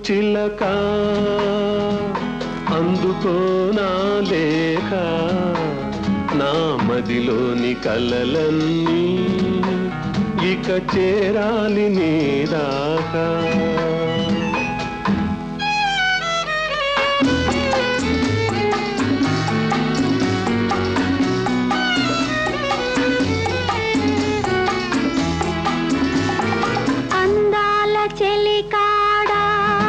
చిలక అందుకో నా లేఖ నా మదిలోని కలలన్నీ ఇక చేరాలి నీ దాకా అందాల చెలికాడా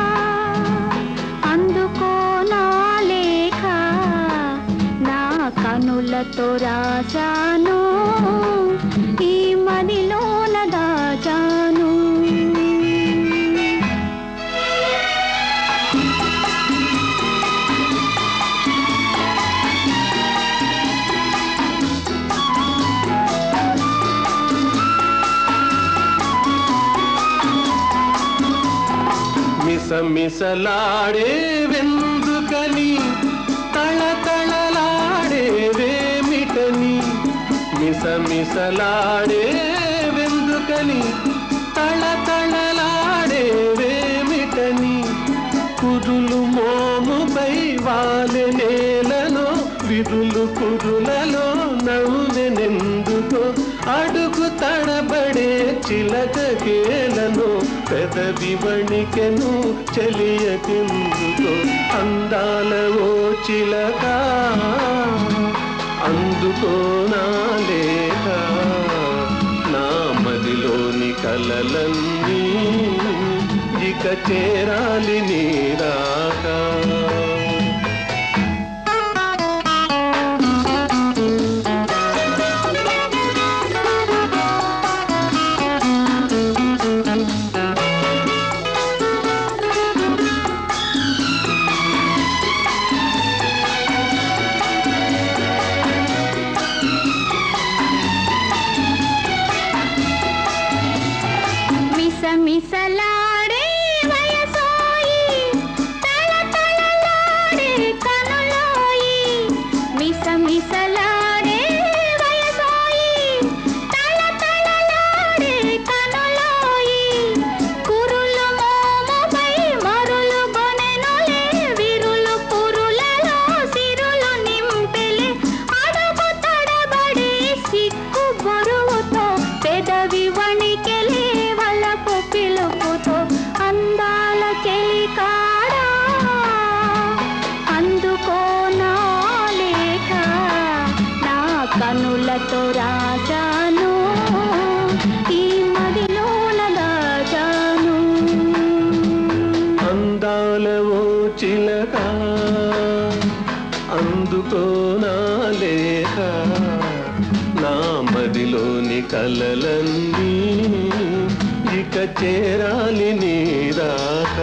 అందుకో నా లేఖ నా కనులతో రాశాను ఈ మదిలోన దాచాను మిసమిసలాడే వెందుకని తళతళలాడే వేమిటని మిసమిసలాడే వెందుకని తళతళలాడే వేమిటని కురులు మోముపై వాలె నేలను విరులు కురులలో నవ్వెనెందుకో అడుగు తడబడే చిలక కేలను పెదవి వణికెను చెలియకెందుకో అందాల ఓ చిలక అందుకో నా లేఖ నా మదిలోని కలలన్నీ ఇక చేరాలి నీ రాకా మిసమిసలాడే వయసోయి తళతళలాడే కనులోయి మిసమిసలాడే వయసోయి తళతళలాడే కనులోయి కురులు మోముపై మరులు గొనెనులే విరులు పురులలో సిరులు నింపెలే అడుగు తడబడి సిక్కు బరువుతో పెదవి వణికెలే వలపు పిలుపుతో అందాల చెలికాడా అందుకో నా లేఖ నా కనులతో రాజాను ఈ మదిలోన దాచాను అందాల ఓ చిలక అందుకో నా లేఖ నా మదిలోని కలలన్నీ ఇక చేరాలి నీ రాకా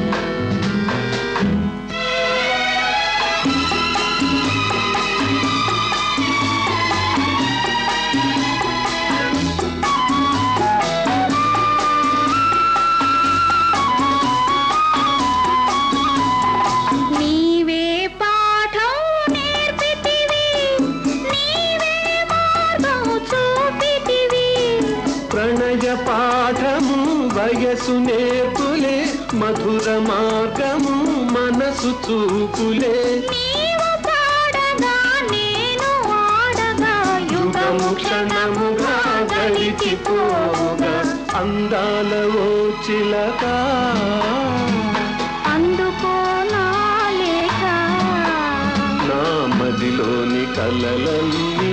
నీవే పాఠం నేర్పితివి నీవే మార్గం చూపితివి ప్రణయ పాఠము వయసు నేర్పులే మధుర మార్గము మనసు చూపులే నీవు పాడగా నేను ఆడగా యుగము క్షణముగా గడిచిపోగా అందాల ఓ చిలక అందుకో నా లేఖ నా మదిలోని కలలన్నీ